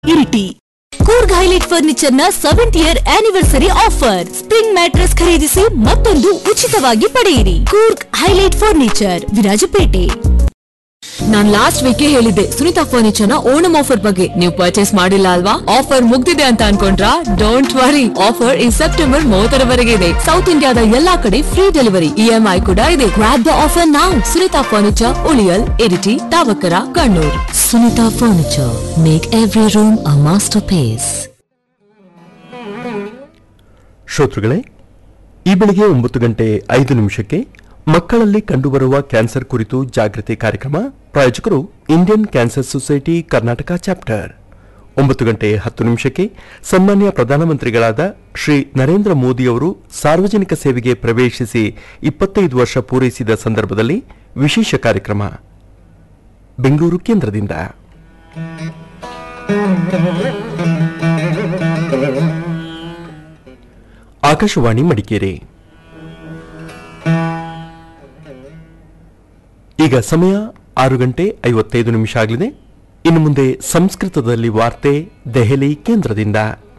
Iritty Coorg highlight furniture ನ seventh year anniversary offer spring mattress ಖರೀದಿಸಿ ಮತ್ತೊಂದು ಉಚಿತವಾಗಿ ಪಡೆಯಿರಿ ಕೂರ್ಗ್ ಹೈಲೈಟ್ ಫರ್ನಿಚರ್ ವಿರಾಜಪೇಟೆ ನಾನ್ ಲಾಸ್ಟ್ ವೀಕ್ ಹೇಳಿದ್ದೆ ಸುನಿತಾ ಫರ್ನಿಚರ್ ನ ಓಣಂ ಆಫರ್ ಬಗ್ಗೆ ನೀವು ಪರ್ಚೇಸ್ ಮಾಡಿಲ್ಲ ಅಲ್ವಾ ಆಫರ್ ಮುಗ್ದಿದೆ ಅಂತ ಅನ್ಕೊಂಡ್ರಾ ಡೋಂಟ್ ವರಿ ಆಫರ್ ಈ ಸೆಪ್ಟೆಂಬರ್ ಮೂವತ್ತರವರೆಗೆ ಇದೆ ಸೌತ್ ಇಂಡಿಯಾದ ಎಲ್ಲಾ ಕಡೆ ಫ್ರೀ ಡೆಲಿವರಿ ಇಎಂಐ ಕೂಡ ಇದೆ ಗ್ರಾಪ್ ದ ಆಫರ್ ನಾವು ಸುನಿತಾ ಫರ್ನಿಚರ್ ಉಳಿಯಲ್ Iritty Thavakkara Kannur Sunitha furniture make every room a masterpiece ಶ್ರೋತೃಗಳೇ ಈ ಬೆಳಿಗ್ಗೆ ಒಂಬತ್ತು ಗಂಟೆ ಐದು ನಿಮಿಷಕ್ಕೆ ಮಕ್ಕಳಲ್ಲಿ ಕಂಡುಬರುವ ಕ್ಯಾನ್ಸರ್ ಕುರಿತು ಜಾಗೃತಿ ಕಾರ್ಯಕ್ರಮ ಪ್ರಾಯೋಜಕರು Indian cancer society Karnataka chapter ಒಂಬತ್ತು ಗಂಟೆ ಹತ್ತು ನಿಮಿಷಕ್ಕೆ ಸನ್ಮಾನ್ಯ ಪ್ರಧಾನಮಂತ್ರಿಗಳಾದ ಶ್ರೀ ನರೇಂದ್ರ ಮೋದಿಯವರು ಸಾರ್ವಜನಿಕ ಸೇವೆಗೆ ಪ್ರವೇಶಿಸಿ ಇಪ್ಪತ್ತೈದು ವರ್ಷ ಪೂರೈಸಿದ ಸಂದರ್ಭದಲ್ಲಿ ವಿಶೇಷ ಕಾರ್ಯಕ್ರಮ ಬೆಂಗಳೂರು ಕೇಂದ್ರದಿಂದ ಆಕಾಶವಾಣಿ ಮಡಿಕೇರಿ ಈಗ ಸಮಯ ಆರು ಗಂಟೆ ಐವತ್ತೈದು ನಿಮಿಷ ಆಗಲಿದೆ ಇನ್ನು ಮುಂದೆ ಸಂಸ್ಕೃತದಲ್ಲಿ ವಾರ್ತೆ ದೆಹಲಿ ಕೇಂದ್ರದಿಂದ